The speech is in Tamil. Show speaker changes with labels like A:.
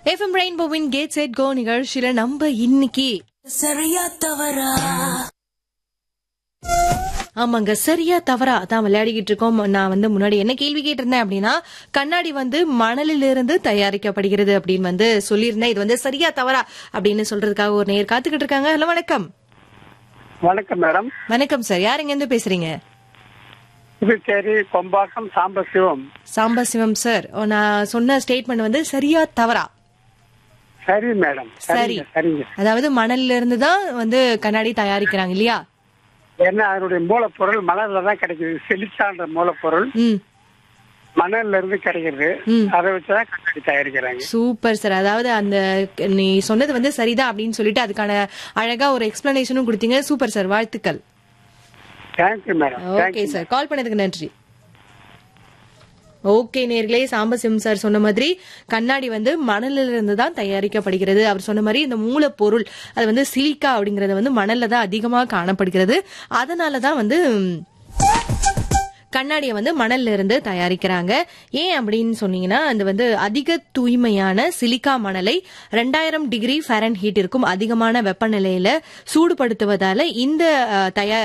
A: எஃப்எம் ரெயின்போவின் கேட் செட் கோ நிகழ்ச்சியில நம்ம இன்னைக்கு
B: சரியா தவறா
A: ஆமாங்க சரியா தவறா தான் விளையாடிக்கிட்டு இருக்கோம் நான் வந்து முன்னாடி என்ன கேள்வி கேட்டிருந்தேன் அப்படின்னா கண்ணாடி வந்து மணலிலிருந்து தயாரிக்கப்படுகிறது அப்படின்னு வந்து சொல்லியிருந்தேன் இது வந்து சரியா தவறா அப்படின்னு சொல்றதுக்காக ஒரு நேர் காத்துக்கிட்டு இருக்காங்க ஹலோ வணக்கம்
C: வணக்கம் மேடம்
A: வணக்கம் சார் யார் எங்க இருந்து பேசுறீங்க
C: புதுச்சேரி கொம்பாக்கம் சாம்பசிவம்
A: சாம்பசிவம் சார் நான் சொன்ன ஸ்டேட்மெண்ட் வந்து சரியா தவறா
C: சரி மேடம்
A: சரி
C: சரிங்க சரிங்க
A: அதாவது மணல்ல இருந்து தான் வந்து கண்ணாடி தயாரிக்கிறாங்க இல்லையா
C: ஏன்னா அதனுடைய மூலப்பொருள் மணல்ல தான் கிடைக்குது சிலிக்கான்ற மூலப்பொருள்
A: ம்
C: மணல்ல இருந்து கிடைக்கிறது
A: ம்.
C: அதை வச்சுதான் கண்ணாடி தயாரிக்கிறாங்க
A: சூப்பர் சார் அதாவது அந்த நீ சொன்னது வந்து சரிதான் அப்படின்னு சொல்லிட்டு அதுக்கான அழகா ஒரு எக்ஸ்பிளனேஷனும் கொடுத்தீங்க சூப்பர் சார் வாழ்த்துக்கள்
C: thank you madam
A: okay
C: thank you
A: sir call பண்ணதுக்கு நன்றி ஓகே நேர்களே சாம்பசிவம் சார் சொன்ன மாதிரி கண்ணாடி வந்து மணலில் இருந்து தான் தயாரிக்கப்படுகிறது அவர் சொன்ன மாதிரி இந்த மூலப்பொருள் அது வந்து சிலிக்கா அப்படிங்கறது வந்து மணல்ல தான் அதிகமாக காணப்படுகிறது அதனால தான் வந்து ம், கண்ணாடியை வந்து மணல்ல இருந்து தயாரிக்கிறாங்க ஏன் அப்படின்னு சொன்னீங்கன்னா அது வந்து அதிக தூய்மையான சிலிக்கா மணலை ரெண்டாயிரம் டிகிரி ஃபேரன் ஹீட் இருக்கும் அதிகமான வெப்பநிலையில சூடுபடுத்துவதால இந்த அஹ், தயார்